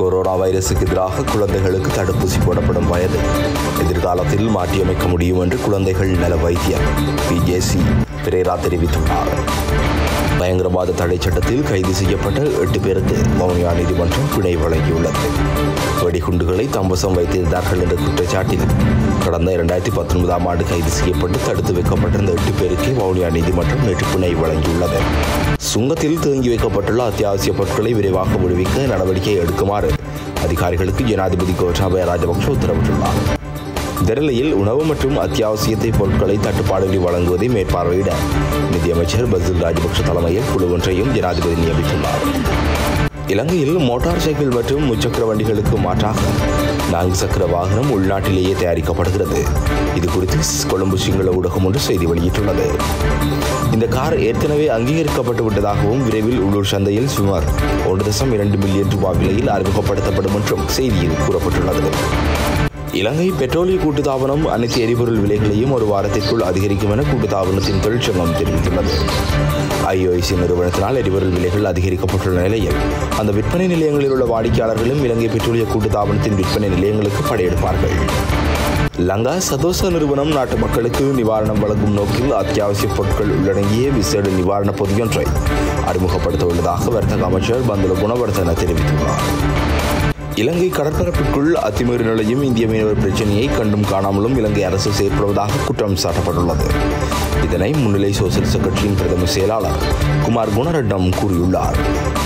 corona வைரசுக்கு எதிராக குழந்தைகளுக்கு தடுப்பூசி போடப்படும் வயது எதிர்காலத்தில் மாற்றியமைக்க முடியும் என்று குழந்தைகள் நல வைத்தியர் பிஜேசி பிரேரா தெரிவித்துள்ளார் பயங்கரவாத தடை சட்டத்தில் கைது செய்யப்பட்ட எட்டு பேருக்கு வவுனியா நீதிமன்றம் பிணை வழங்கியுள்ளது வெடிகுண்டுகளை தம்பசம் வைத்திருந்தார்கள் என்ற குற்றச்சாட்டில் கடந்த இரண்டாயிரத்தி பத்தொன்பதாம் ஆண்டு கைது செய்யப்பட்டு தடுத்து வைக்கப்பட்டிருந்த எட்டு பேருக்கு வவுனியா நீதிமன்றம் நேற்று பிணை வழங்கியுள்ளது சுங்கத்தில் தேங்கி வைக்கப்பட்டுள்ள அத்தியாவசிய பொருட்களை விரைவாக விடுவிக்க நடவடிக்கை எடுக்குமாறு அதிகாரிகளுக்கு ஜனாதிபதி கோட்டாபய ராஜபக்ஷ உத்தரவிட்டுள்ளார் இந்த நிலையில் உணவு மற்றும் அத்தியாவசியத்தை பொருட்களை தட்டுப்பாடின்றி வழங்குவதை மேற்பார்வையிட நிதியமைச்சர் பசில் ராஜபக்ஷ தலைமையில் குழு ஒன்றையும் ஜனாதிபதி நியமித்துள்ளார் இலங்கையில் மோட்டார் சைக்கிள் மற்றும் முச்சக்கர வண்டிகளுக்கு மாற்றாக நான்கு சக்கர வாகனம் உள்நாட்டிலேயே தயாரிக்கப்படுகிறது இது குறித்து கொழும்பு சிங்கள ஊடகம் ஒன்று செய்தி வெளியிட்டுள்ளது இந்த கார் ஏற்கனவே அங்கீகரிக்கப்பட்டு விட்டதாகவும் விரைவில் உள்ளூர் சந்தையில் சுமார் ஒன்று தசம் இரண்டு மில்லியன் ரூபாய் விலையில் அறிமுகப்படுத்தப்படும் என்றும் செய்தியில் கூறப்பட்டுள்ளது இலங்கை பெட்ரோலிய கூட்டுத்தாபனம் அனைத்து எரிபொருள் விலைகளையும் ஒரு வாரத்திற்குள் அதிகரிக்கும் என கூட்டுத்தாபனத்தின் தொழிற்சங்கம் தெரிவித்துள்ளது ஐஓஐசி நிறுவனத்தினால் எரிபொருள் விலைகள் அதிகரிக்கப்பட்டுள்ள நிலையில் அந்த விற்பனை நிலையங்களில் உள்ள வாடிக்கையாளர்களும் இலங்கை பெட்ரோலிய கூட்டுத்தாபனத்தின் விற்பனை நிலையங்களுக்கு படையெடுப்பார்கள் லங்கா சதோச நிறுவனம் நாட்டு மக்களுக்கு நிவாரணம் வழங்கும் நோக்கில் அத்தியாவசிய பொருட்கள் உள்ளடங்கிய விசேட நிவாரண பொதியொன்றை அறிமுகப்படுத்த உள்ளதாக வர்த்தக அமைச்சர் பந்துல குணவர்தன தெரிவித்துள்ளார் இலங்கை கடற்பரப்புக்குள் அத்துமீறி நுழையும் இந்திய மீனவர் பிரச்சனையை கண்டும் காணாமலும் இலங்கை அரசு செயற்படுவதாக குற்றம் சாட்டப்பட்டுள்ளது இதனை முன்னிலை சோசியலிச கட்சியின் பிரதம செயலாளர் குமார் குணரட்னம் கூறியுள்ளார்